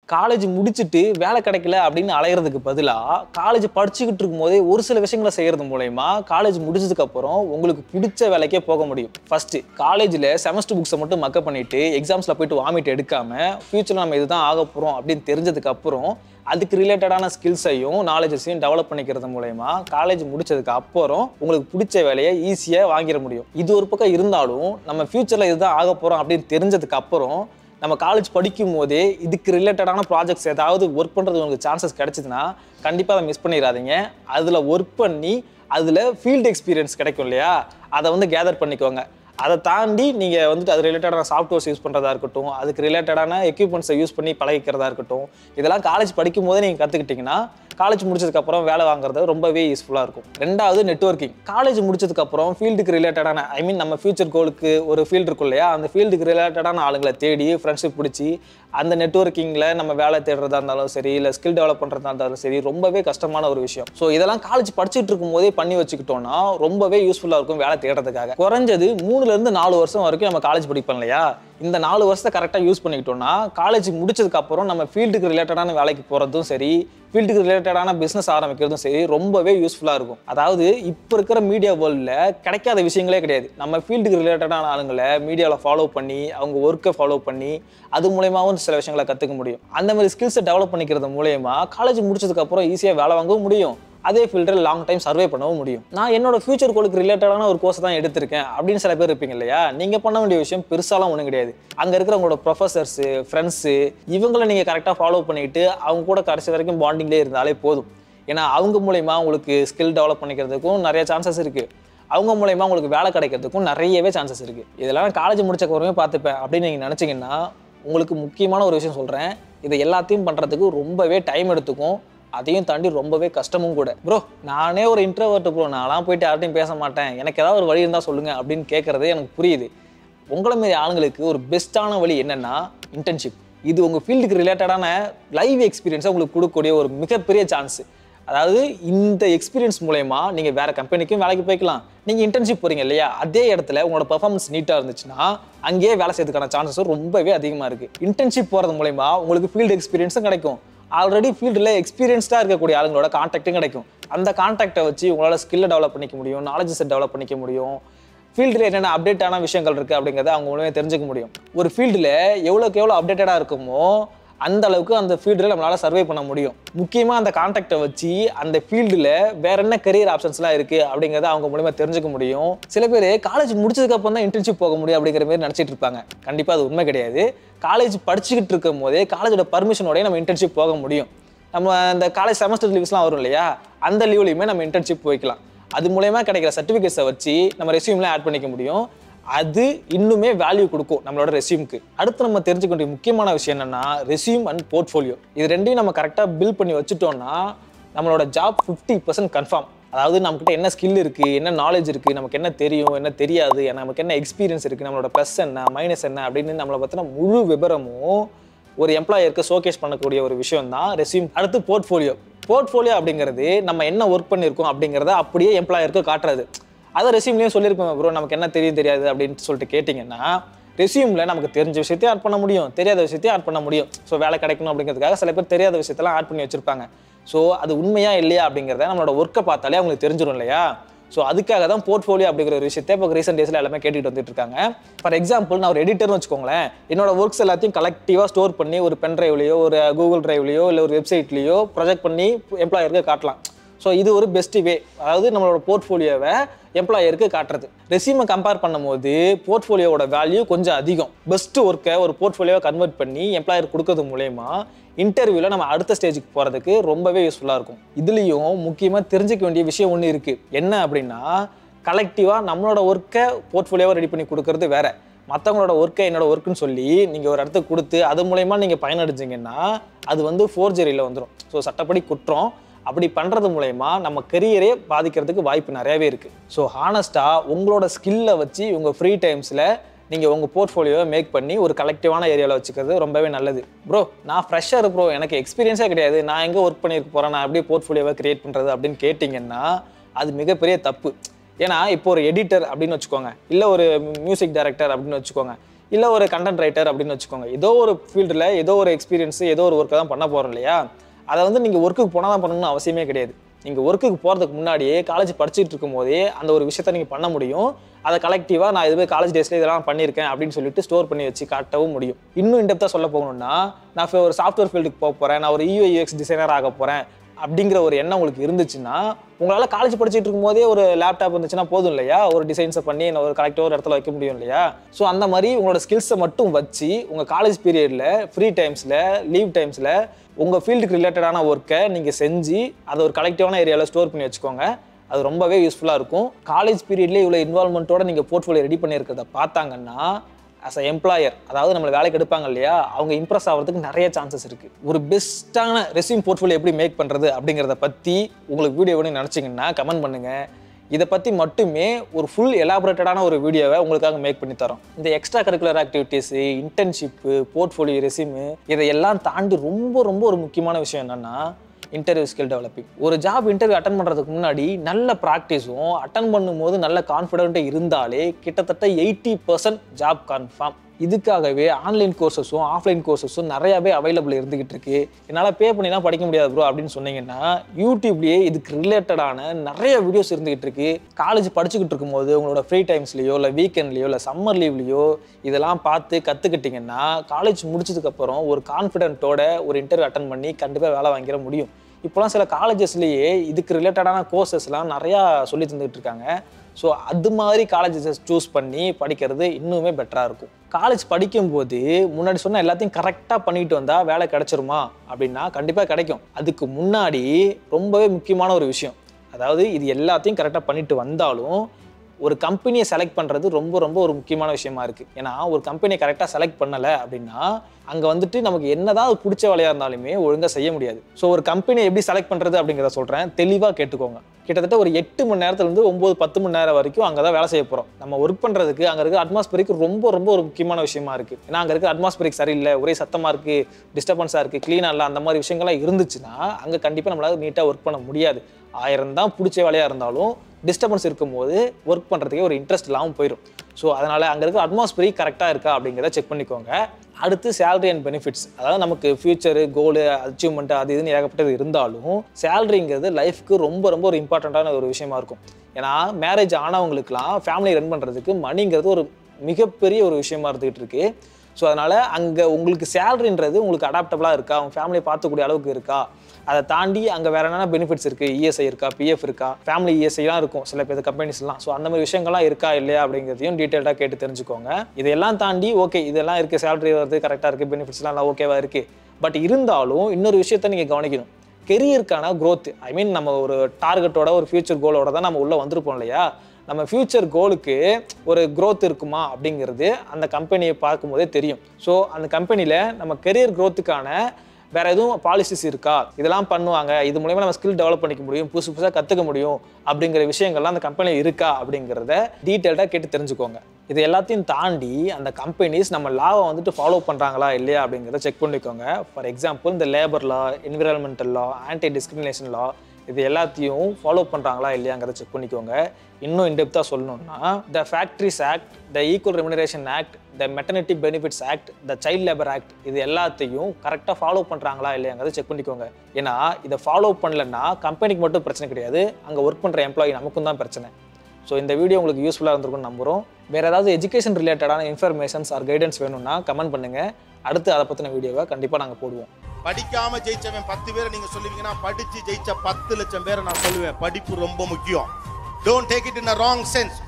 college முடிச்சுட்டு வேலை கிடைக்கல அப்படின்னு அலையிறதுக்கு பதிலாக காலேஜ் படிச்சுக்கிட்டு இருக்கும்போதே ஒரு சில விஷயங்களை செய்யறது மூலயமா காலேஜ் முடிச்சதுக்கு அப்புறம் உங்களுக்கு பிடிச்ச வேலைக்கே போக முடியும் ஃபர்ஸ்ட் காலேஜில் செமஸ்டர் புக்ஸை மட்டும் மக்கப் பண்ணிட்டு எக்ஸாம்ஸில் போயிட்டு வாமிட் எடுக்காம ஃபியூச்சரில் நம்ம இதுதான் ஆக போகிறோம் அப்படின்னு தெரிஞ்சதுக்கு அப்புறம் அதுக்கு ரிலேட்டடான ஸ்கில்ஸையும் நாலேஜஸையும் டெவலப் பண்ணிக்கிறது மூலயமா காலேஜ் முடிச்சதுக்கு அப்புறம் உங்களுக்கு பிடிச்ச வேலையை ஈஸியாக வாங்கிட முடியும் இது ஒரு பக்கம் இருந்தாலும் நம்ம ஃபியூச்சரில் இதுதான் ஆக போகிறோம் அப்படின்னு தெரிஞ்சதுக்கு அப்புறம் நம்ம காலேஜ் படிக்கும் போதே இதுக்கு ரிலேட்டடான ப்ராஜெக்ட்ஸ் ஏதாவது ஒர்க் பண்ணுறது உங்களுக்கு சான்சஸ் கிடைச்சதுன்னா கண்டிப்பாக அதை மிஸ் பண்ணிடாதீங்க அதில் ஒர்க் பண்ணி அதில் ஃபீல்டு எக்ஸ்பீரியன்ஸ் கிடைக்கும் இல்லையா அதை வந்து கேதர் பண்ணிக்கோங்க அதை தாண்டி நீங்கள் வந்துட்டு அது ரிலேட்டடான சாஃப்ட்வேர்ஸ் யூஸ் பண்ணுறதா இருக்கட்டும் அதுக்கு ரிலேட்டடான எக்யூப்மெண்ட்ஸை யூஸ் பண்ணி பழகிக்கிறதா இருக்கட்டும் இதெல்லாம் காலேஜ் படிக்கும் போதே நீங்கள் கற்றுக்கிட்டிங்கன்னா காலேஜ் முடிச்சதுக்கப்புறம் வேலை வாங்குறது ரொம்பவே யூஸ்ஃபுல்லாக இருக்கும் ரெண்டாவது நெட்வொர்க்கிங் காலேஜ் முடிச்சதுக்கப்புறம் ஃபீல்டுக்கு ரிலேட்டடான ஐ மீன் நம்ம ஃபியூச்சர் கோலுக்கு ஒரு ஃபீல்டு இருக்கும் இல்லையா அந்த ஃபீல்டுக்கு ரிலேட்டடான ஆளுங்களை தேடி ஃப்ரெண்ட்ஷிப் பிடிச்சி அந்த நெட்வொர்க்கிங்கில் நம்ம வேலை தேடுறதா இருந்தாலும் சரி இல்லை ஸ்கில் டெவலப் பண்ணுறதா இருந்தாலும் சரி ரொம்பவே கஷ்டமான ஒரு விஷயம் ஸோ இதெல்லாம் காலேஜ் படிச்சுட்டு இருக்கும் போதே பண்ணி வச்சுக்கிட்டோம்னா ரொம்பவே யூஸ்ஃபுல்லாக இருக்கும் வேலை தேடுறதுக்காக குறைஞ்சது மூணுலேருந்து நாலு வருஷம் வரைக்கும் நம்ம காலேஜ் படிப்போம் இல்லையா இந்த நாலு வருஷத்தை கரெக்டாக யூஸ் பண்ணிக்கிட்டோம்னா காலேஜ் முடிச்சதுக்கு அப்புறம் நம்ம ஃபீல்டுக்கு ரிலேட்டடான வேலைக்கு போகிறதும் சரி ஃபீல்டுக்கு ரிலேட்டடான பிஸ்னஸ் ஆரம்பிக்கிறதும் சரி ரொம்பவே யூஸ்ஃபுல்லாக இருக்கும் அதாவது இப்போ இருக்கிற மீடியா வேர்ல்டில் கிடைக்காத விஷயங்களே கிடையாது நம்ம ஃபீல்டுக்கு ரிலேட்டடான ஆளுங்களை மீடியாவில் ஃபாலோ பண்ணி அவங்க ஒர்க்கை ஃபாலோ பண்ணி அது மூலயமாவும் சில விஷயங்களை கற்றுக்க முடியும் அந்த மாதிரி ஸ்கில்ஸை டெவலப் பண்ணிக்கிறது மூலயமா காலேஜ் முடிச்சதுக்கப்புறம் ஈஸியாக வேலை வாங்கவும் முடியும் அதே ஃபீல்டில் லாங் டைம் சர்வே பண்ணவும் முடியும் நான் என்னோட ஃபியூச்சர் கோலுக்கு ரிலேட்டடான ஒரு கோர்ஸ் தான் எடுத்திருக்கேன் அப்படின்னு சில பேர் இருப்பீங்க இல்லையா நீங்கள் பண்ண வேண்டிய விஷயம் பெருசாலாம் ஒன்றும் கிடையாது அங்கே இருக்கிற உங்களோட ப்ரொஃபசர்ஸு ஃப்ரெண்ட்ஸு இவங்கள நீங்கள் கரெக்டாக ஃபாலோ பண்ணிட்டு அவங்க கூட கடைசி வரைக்கும் பாண்டிங்லேயே இருந்தாலே போதும் ஏன்னா அவங்க மூலயமா உங்களுக்கு ஸ்கில் டெவலப் பண்ணிக்கிறதுக்கும் நிறைய சான்சஸ் இருக்குது அவங்க மூலயமா உங்களுக்கு வேலை கிடைக்கிறதுக்கும் நிறையவே சான்சஸ் இருக்குது இதெல்லாம் காலேஜ் முடிச்ச குறவே பார்த்துப்பேன் அப்படின்னு நீங்கள் நினச்சிங்கன்னா உங்களுக்கு முக்கியமான ஒரு விஷயம் சொல்கிறேன் இதை எல்லாத்தையும் பண்ணுறதுக்கு ரொம்பவே டைம் எடுத்துக்கும் அதையும் தாண்டி ரொம்பவே கஷ்டமும் கூட ப்ரோ நானே ஒரு இன்ட்ரோவர்ட் ப்ரோ நான்லாம் போயிட்டு யார்ட்டையும் பேச மாட்டேன் எனக்கு ஏதாவது ஒரு வழி இருந்தால் சொல்லுங்கள் அப்படின்னு கேட்குறதே எனக்கு புரியுது உங்களை மாரி ஆளுங்களுக்கு ஒரு பெஸ்ட்டான வழி என்னென்னா இன்டர்ன்ஷிப் இது உங்கள் ஃபீல்டுக்கு ரிலேட்டடான லைவ் எக்ஸ்பீரியன்ஸை உங்களுக்கு கொடுக்கக்கூடிய ஒரு மிகப்பெரிய சான்ஸ் அதாவது இந்த எக்ஸ்பீரியன்ஸ் மூலயமா நீங்கள் வேற கம்பெனிக்கும் வேலைக்கு போய்க்கலாம் நீங்கள் இன்டர்ன்ஷிப் போறீங்க இல்லையா அதே இடத்துல உங்களோட பெர்ஃபார்மன்ஸ் நீட்டாக இருந்துச்சுன்னா அங்கேயே வேலை செய்யறதுக்கான சான்சஸும் ரொம்பவே அதிகமாக இருக்குது இன்டர்ன்ஷிப் போகிறது மூலயமா உங்களுக்கு ஃபீல்டு எக்ஸ்பீரியன்ஸும் கிடைக்கும் ஆல்ரெடி ஃபீல்டில் எக்ஸ்பீரியன்ஸ்டாக இருக்கக்கூடிய ஆளுங்களோட கான்டாக்டும் கிடைக்கும் அந்த கான்டாக்டை வச்சு உங்களால் ஸ்கில்லை டெவலப் பண்ணிக்க முடியும் நாலேஜஸை டெவலப் பண்ணிக்க முடியும் ஃபீல்டில் என்னென்ன அப்டேட்டான விஷயங்கள் இருக்குது அப்படிங்கிறத அவங்க மூலமே தெரிஞ்சுக்க முடியும் ஒரு ஃபீல்டில் எவ்வளோக்கு எவ்வளோ அப்டேட்டடாக இருக்குமோ அந்த அளவுக்கு அந்த ஃபீல்டில் நம்மளால் சர்வே பண்ண முடியும் முக்கியமாக அந்த கான்டாக்டை வச்சு அந்த ஃபீல்டில் வேற என்ன கரியர் ஆப்ஷன்ஸ்லாம் இருக்குது அப்படிங்கிறத அவங்க மூலமா தெரிஞ்சுக்க முடியும் சில பேர் காலேஜ் முடிச்சதுக்கு அப்புறம் தான் இன்டர்ன்ஷிப் போக முடியும் அப்படிங்கிற மாதிரி நினச்சிட்டு இருப்பாங்க கண்டிப்பாக அது உண்மை கிடையாது காலேஜ் படிச்சுக்கிட்டு இருக்கும் போதே காலேஜோட பர்மிஷனோடய நம்ம இன்டர்ன்ஷிப் போக முடியும் நம்ம அந்த காலேஜ் செமஸ்டர் லீவ்ஸ்லாம் வரும் இல்லையா அந்த லீவ்லையுமே நம்ம இன்டர்ன்ஷிப் போய்க்கலாம் அது மூலயமா கிடைக்கிற சர்டிஃபிகேட்ஸை வச்சு நம்ம ரெசியூம்லாம் ஆட் பண்ணிக்க முடியும் அது இன்னுமே வேல்யூ கொடுக்கும் நம்மளோட ரெசியூம்க்கு அடுத்து நம்ம தெரிஞ்சுக்க வேண்டிய முக்கியமான விஷயம் என்னன்னா ரெசியூம் அண்ட் போர்ட்ஃபோலியோ இது ரெண்டையும் நம்ம கரெக்டாக பில்ட் பண்ணி வச்சுட்டோம்னா நம்மளோட ஜாப் ஃபிஃப்டி பர்சன்ட் கன்ஃபார்ம் அதாவது நம்மக்கிட்ட என்ன ஸ்கில் இருக்குது என்ன நாலேஜ் இருக்குது நமக்கு என்ன தெரியும் என்ன தெரியாது நமக்கு என்ன எக்ஸ்பீரியன்ஸ் இருக்குது நம்மளோட ப்ளஸ் என்ன மைனஸ் என்ன அப்படின்னு நம்மளை பற்றின முழு விவரமும் ஒரு எம்ப்ளாயருக்கு ஷோகேஸ் பண்ணக்கூடிய ஒரு விஷயம் தான் ரெசியூம் அடுத்து போர்ட்ஃபோலியோ போர்ட்ஃபோலியோ அப்படிங்கிறது நம்ம என்ன ஒர்க் பண்ணியிருக்கோம் அப்படிங்கிறத அப்படியே எம்ப்ளாயருக்கு காட்டுறது அதை ரெசியூம்லேயும் சொல்லியிருப்போம் ப்ரோ நமக்கு என்ன தெரியும் தெரியாது அப்படின்னு சொல்லிட்டு கேட்டிங்கன்னா ரெசியூமில் நமக்கு தெரிஞ்ச விஷயத்தையும் ஆட் பண்ண முடியும் தெரியாத விஷயத்தையும் ஆட் பண்ண முடியும் ஸோ வேலை கிடைக்கணும் அப்படிங்கிறதுக்காக சில பேர் தெரியாத விஷயத்தெல்லாம் ஆட் பண்ணி வச்சிருப்பாங்க ஸோ அது உண்மையா இல்லையா அப்படிங்கிறத நம்மளோட ஒர்க்கை பார்த்தாலே அவங்களுக்கு தெரிஞ்சிடும் இல்லையா ஸோ அதுக்காக தான் போர்ட்ஃபோலியோ அப்படிங்கிற ஒரு விஷயத்தை இப்போ ரீசெண்ட் டேஸில் எல்லாமே கேட்டுட்டு வந்துட்டு இருக்காங்க ஃபார் எக்ஸாம்பிள் நான் ஒரு எடிட்டர்னு வச்சுக்கோங்களேன் என்னோட ஒர்க்ஸ் எல்லாத்தையும் கலெக்டிவாக ஸ்டோர் பண்ணி ஒரு பென் ட்ரைவ்லையோ ஒரு கூகுள் ட்ரைவ்லையோ இல்லை ஒரு வெப்சைட்லையோ ப்ரொஜெக்ட் பண்ணி எம்ப்ளாயருக்கு காட்டலாம் ஸோ இது ஒரு பெஸ்ட் வே அதாவது நம்மளோட போர்ட்ஃபோலியோவை எம்ப்ளாயருக்கு காட்டுறது ரெசியூமை கம்பேர் பண்ணும்போது போர்ட்ஃபோலியோவோட வேல்யூ கொஞ்சம் அதிகம் பெஸ்ட் ஒர்க்கை ஒரு போர்ட்ஃபோலியோவை கன்வெர்ட் பண்ணி எம்ப்ளாயர் கொடுக்கறது மூலயமா இன்டர்வியூவில் நம்ம அடுத்த ஸ்டேஜுக்கு போகிறதுக்கு ரொம்பவே யூஸ்ஃபுல்லாக இருக்கும் இதுலேயும் முக்கியமாக தெரிஞ்சுக்க வேண்டிய விஷயம் ஒன்று இருக்குது என்ன அப்படின்னா கலெக்டிவாக நம்மளோட ஒர்க்கை போர்ட்ஃபோலியோவை ரெடி பண்ணி கொடுக்கறது வேற மற்றவங்களோட ஒர்க்கை என்னோட ஒர்க்குன்னு சொல்லி நீங்கள் ஒரு இடத்துக்கு கொடுத்து அது மூலயமா நீங்கள் பயனடைஞ்சிங்கன்னா அது வந்து ஃபோர்ஜரியில் வந்துடும் ஸோ சட்டப்படி குற்றம் அப்படி பண்ணுறது மூலயமா நம்ம கெரியரே பாதிக்கிறதுக்கு வாய்ப்பு நிறையவே இருக்குது ஸோ ஹானஸ்ட்டாக உங்களோட ஸ்கில்லை வச்சு உங்கள் ஃப்ரீ டைம்ஸில் நீங்கள் உங்கள் போர்ட்ஃபோலியோவை மேக் பண்ணி ஒரு கலெக்டிவான ஏரியாவில் வச்சுக்கிறது ரொம்பவே நல்லது ப்ரோ நான் ஃப்ரெஷ்ஷாக ப்ரோ எனக்கு எக்ஸ்பீரியன்ஸே கிடையாது நான் எங்கே ஒர்க் பண்ணியிருக்க போகிறேன் நான் எப்படி போர்ட்ஃபோலியோவை கிரியேட் பண்ணுறது அப்படின்னு கேட்டிங்கன்னா அது மிகப்பெரிய தப்பு ஏன்னா இப்போ ஒரு எடிட்டர் அப்படின்னு வச்சுக்கோங்க இல்லை ஒரு மியூசிக் டைரக்டர் அப்படின்னு வச்சுக்கோங்க இல்லை ஒரு கண்டென்ட் ரைட்டர் அப்படின்னு வச்சுக்கோங்க ஏதோ ஒரு ஃபீல்டில் ஏதோ ஒரு எக்ஸ்பீரியன்ஸ் ஏதோ ஒரு ஒர்க்கை தான் பண்ண போகிறோம் இல்லையா அதை வந்து நீங்கள் ஒர்க்குக்கு போனால் தான் பண்ணணும்னு அவசியமே கிடையாது நீங்கள் ஒர்க்குக்கு போகிறதுக்கு முன்னாடியே காலேஜ் படிச்சுட்டு இருக்கும் போதே அந்த ஒரு விஷயத்தை நீங்கள் பண்ண முடியும் அதை கலெக்டிவாக நான் இதுவே காலேஜ் டேஸில் இதெல்லாம் பண்ணியிருக்கேன் அப்படின்னு சொல்லிட்டு ஸ்டோர் பண்ணி வச்சு காட்டவும் முடியும் இன்னும் இன்டெப்த்தாக சொல்ல போகணும்னா நான் இப்போ ஒரு சாஃப்ட்வேர் ஃபீல்டுக்கு போக போகிறேன் நான் ஒரு யூஐ யூஎக்ஸ் டிசைனர் ஆக போகிறேன் அப்படிங்கிற ஒரு எண்ணம் உங்களுக்கு இருந்துச்சுன்னா உங்களால் காலேஜ் படிச்சுட்டு இருக்கும்போதே ஒரு லேப்டாப் இருந்துச்சுன்னா போதும் இல்லையா ஒரு டிசைன்ஸை பண்ணி நான் ஒரு கரெக்டாக ஒரு இடத்துல வைக்க முடியும் இல்லையா ஸோ அந்த மாதிரி உங்களோட ஸ்கில்ஸை மட்டும் வச்சு உங்கள் காலேஜ் பீரியடில் ஃப்ரீ டைம்ஸில் லீவ் டைம்ஸில் உங்கள் ஃபீல்டுக்கு ரிலேட்டடான ஒர்க்கை நீங்கள் செஞ்சு அதை ஒரு கலெக்டிவான ஏரியாவில் ஸ்டோர் பண்ணி வச்சுக்கோங்க அது ரொம்பவே யூஸ்ஃபுல்லாக இருக்கும் காலேஜ் பீரியட்லேயே இவ்வளோ இன்வால்மெண்ட்டோட நீங்கள் போர்ட்ஃபோலியோ ரெடி பண்ணியிருக்கிறத பார்த்தாங்கன்னா அஸ் அ எம்ப்ளாயர் அதாவது நம்மளை வேலைக்கு எடுப்பாங்க இல்லையா அவங்க இம்ப்ரெஸ் ஆகிறதுக்கு நிறைய சான்சஸ் இருக்குது ஒரு பெஸ்ட்டான ரெஸ்யூம் போர்ட்ஃபோலியோ எப்படி மேக் பண்ணுறது அப்படிங்கிறத பற்றி உங்களுக்கு வீடியோ வேணும்னு நினச்சிங்கன்னா கமெண்ட் பண்ணுங்கள் இதை பற்றி மட்டுமே ஒரு ஃபுல் எலாபரேட்டடான ஒரு வீடியோவை உங்களுக்காக மேக் பண்ணி தரோம் இந்த extra curricular activities internship portfolio resume இதையெல்லாம் தாண்டி ரொம்ப ரொம்ப ஒரு முக்கியமான விஷயம் என்னென்னா இன்டர்வியூ ஸ்கில் டெவலப்பிங் ஒரு ஜாப் இன்டர்வியூ அட்டன் பண்ணுறதுக்கு முன்னாடி நல்ல ப்ராக்டிஸும் அட்டன் பண்ணும்போது நல்ல கான்ஃபிடென்ட்டும் இருந்தாலே கிட்டத்தட்ட எயிட்டி பர்சன்ட் ஜாப் கன்ஃபார்ம் இதுக்காகவே ஆன்லைன் கோர்சஸும் ஆஃப்லைன் கோர்சஸும் நிறையாவே அவைலபிள் இருந்துகிட்டு இருக்கு என்னால் பே பண்ணிலாம் படிக்க முடியாது ப்ரோ அப்படின்னு சொன்னீங்கன்னா யூடியூப்லேயே இதுக்கு ரிலேட்டடான நிறைய வீடியோஸ் இருந்துகிட்டு இருக்கு காலேஜ் படிச்சுக்கிட்டு இருக்கும்போது உங்களோட ஃப்ரீ டைம்ஸ்லையோ இல்லை வீக்கெண்ட்லையோ இல்லை சம்மர் லீவ்லையோ இதெல்லாம் பார்த்து கற்றுக்கிட்டிங்கன்னா காலேஜ் முடிச்சதுக்கப்புறம் ஒரு கான்ஃபிடென்ட்டோட ஒரு இன்டர்வியூ அட்டன் பண்ணி கண்டிப்பாக வேலை வாங்கிட முடியும் இப்போலாம் சில காலேஜஸ்லேயே இதுக்கு ரிலேட்டடான கோர்சஸ்லாம் நிறையா சொல்லி தந்துகிட்டு இருக்காங்க ஸோ அது மாதிரி காலேஜஸ் சூஸ் பண்ணி படிக்கிறது இன்னுமே பெட்டராக இருக்கும் காலேஜ் படிக்கும்போது முன்னாடி சொன்ன எல்லாத்தையும் கரெக்டாக பண்ணிட்டு வந்தால் வேலை கிடைச்சிருமா அப்படின்னா கண்டிப்பாக கிடைக்கும் அதுக்கு முன்னாடி ரொம்பவே முக்கியமான ஒரு விஷயம் அதாவது இது எல்லாத்தையும் கரெக்டாக பண்ணிட்டு வந்தாலும் ஒரு கம்பெனியை செலக்ட் பண்ணுறது ரொம்ப ரொம்ப ஒரு முக்கியமான விஷயமா இருக்குது ஏன்னா ஒரு கம்பெனியை கரெக்டாக செலக்ட் பண்ணலை அப்படின்னா அங்கே வந்துட்டு நமக்கு என்னதான் அது பிடிச்ச வேலையாக இருந்தாலுமே ஒழுங்காக செய்ய முடியாது ஸோ ஒரு கம்பெனியை எப்படி செலக்ட் பண்ணுறது அப்படிங்கிறத சொல்கிறேன் தெளிவாக கேட்டுக்கோங்க கிட்டத்தட்ட ஒரு எட்டு மணி நேரத்துலேருந்து ஒம்பது பத்து மணி நேரம் வரைக்கும் அங்கே தான் வேலை செய்ய போகிறோம் நம்ம ஒர்க் பண்ணுறதுக்கு அங்கே இருக்க அட்மாஸ்பியருக்கு ரொம்ப ரொம்ப ஒரு முக்கியமான விஷயமா இருக்குது ஏன்னா அங்கே இருக்க அட்மாஸ்பியரிக் சரியில்லை ஒரே சத்தமாக இருக்குது டிஸ்டர்பன்ஸாக இருக்குது க்ளீனாக இல்லை அந்த மாதிரி விஷயங்கள்லாம் இருந்துச்சுன்னா அங்கே கண்டிப்பாக நம்மளால நீட்டாக ஒர்க் பண்ண முடியாது ஆயிரம் தான் பிடிச்ச வேலையாக இருந்தாலும் டிஸ்டர்பன்ஸ் இருக்கும்போது ஒர்க் பண்ணுறதுக்கே ஒரு இன்ட்ரெஸ்ட் இல்லாமல் போயிடும் ஸோ அதனால் அங்கே இருக்க அட்மாஸ்பியரி கரெக்டாக இருக்கா அப்படிங்கிறத செக் பண்ணிக்கோங்க அடுத்து சேலரி அண்ட் பெனிஃபிட்ஸ் அதாவது நமக்கு ஃபியூச்சரு கோலு அச்சீவ்மெண்ட் அது இதுன்னு ஏகப்பட்டது இருந்தாலும் சேலரிங்கிறது லைஃப்க்கு ரொம்ப ரொம்ப ஒரு இம்பார்ட்டண்ட்டான ஒரு விஷயமா இருக்கும் ஏன்னா மேரேஜ் ஆனவங்களுக்குலாம் ஃபேமிலி ரன் பண்ணுறதுக்கு மணிங்கிறது ஒரு மிகப்பெரிய ஒரு விஷயமா இருந்துகிட்டு இருக்கு ஸோ அதனால் அங்கே உங்களுக்கு சேலரின்றது உங்களுக்கு அடாப்டபுளாக இருக்கா உங்கள் ஃபேமிலியை பார்த்துக்கூடிய அளவுக்கு இருக்கா அதை தாண்டி அங்கே வேற என்னென்ன பெனிஃபிட்ஸ் இருக்குது இஎஸ்ஐ இருக்கா பிஎஃப் இருக்கா ஃபேமிலி இஎஸ்ஐலாம் இருக்கும் சில பேர் கம்பெனிஸ்லாம் ஸோ அந்த மாதிரி விஷயங்கள்லாம் இருக்கா இல்லையா அப்படிங்கிறதையும் டீட்டெயிலாக கேட்டு தெரிஞ்சுக்கோங்க இதெல்லாம் தாண்டி ஓகே இதெல்லாம் இருக்குது சேலரி வருது கரெக்டாக இருக்குது பெனிஃபிட்ஸ்லாம் நல்லா ஓகேவா இருக்குது பட் இருந்தாலும் இன்னொரு விஷயத்த நீங்கள் கவனிக்கணும் கெரியருக்கான growth ஐ மீன் நம்ம ஒரு டார்கெட்டோட ஒரு ஃபியூச்சர் கோலோட தான் நம்ம உள்ளே வந்திருப்போம் இல்லையா நம்ம ஃபியூச்சர் கோலுக்கு ஒரு growth இருக்குமா அப்படிங்கிறது அந்த கம்பெனியை பார்க்கும்போதே தெரியும் ஸோ அந்த கம்பெனியில் நம்ம கெரியர் growthக்கான வேற எதுவும் பாலிசிஸ் இருக்கா இதெல்லாம் பண்ணுவாங்க இது மூலயமா நம்ம ஸ்கில் டெவலப் பண்ணிக்க முடியும் புதுசு புதுசாக கற்றுக்க முடியும் அப்படிங்கிற விஷயங்கள்லாம் அந்த கம்பெனியில் இருக்கா அப்படிங்கிறத டீட்டெயில்டாக கேட்டு தெரிஞ்சுக்கோங்க இது எல்லாத்தையும் தாண்டி அந்த கம்பெனிஸ் நம்ம லாவை வந்துட்டு ஃபாலோ பண்ணுறாங்களா இல்லையா அப்படிங்கிறத செக் பண்ணிக்கோங்க ஃபார் எக்ஸாம்பிள் இந்த labour law environmental law anti discrimination law இது எல்லாத்தையும் ஃபாலோ பண்ணுறாங்களா இல்லையாங்கிறத செக் பண்ணிக்கோங்க இன்னும் இன்டெப்த்தாக சொல்லணும்னா the factories act the equal remuneration act the maternity benefits act the child labour act இது எல்லாத்தையும் கரெக்டாக ஃபாலோ பண்ணுறாங்களா இல்லையாங்கிறத செக் பண்ணிக்கோங்க ஏன்னா இதை ஃபாலோ பண்ணலன்னா கம்பெனிக்கு மட்டும் பிரச்சனை கிடையாது அங்கே ஒர்க் பண்ணுற எம்ப்ளாயி நமக்கும் தான் பிரச்சனை ஸோ இந்த வீடியோ உங்களுக்கு யூஸ்ஃபுல்லாக இருந்திருக்கும்னு நம்புகிறோம் வேறு ஏதாவது எஜுகேஷன் ரிலேட்டடான இன்ஃபர்மேஷன்ஸ் ஆர் கைடன்ஸ் வேணும்னா கமெண்ட் பண்ணுங்கள் அடுத்து அதை பற்றின வீடியோவை கண்டிப்பாக நாங்கள் போடுவோம் படிக்காம ஜெயிச்சவன் பத்து பேரை நீங்க சொல்லுவீங்கன்னா படிச்சு ஜெயிச்ச பத்து லட்சம் பேரை நான் சொல்லுவேன் படிப்பு ரொம்ப முக்கியம் don't take it in a wrong sense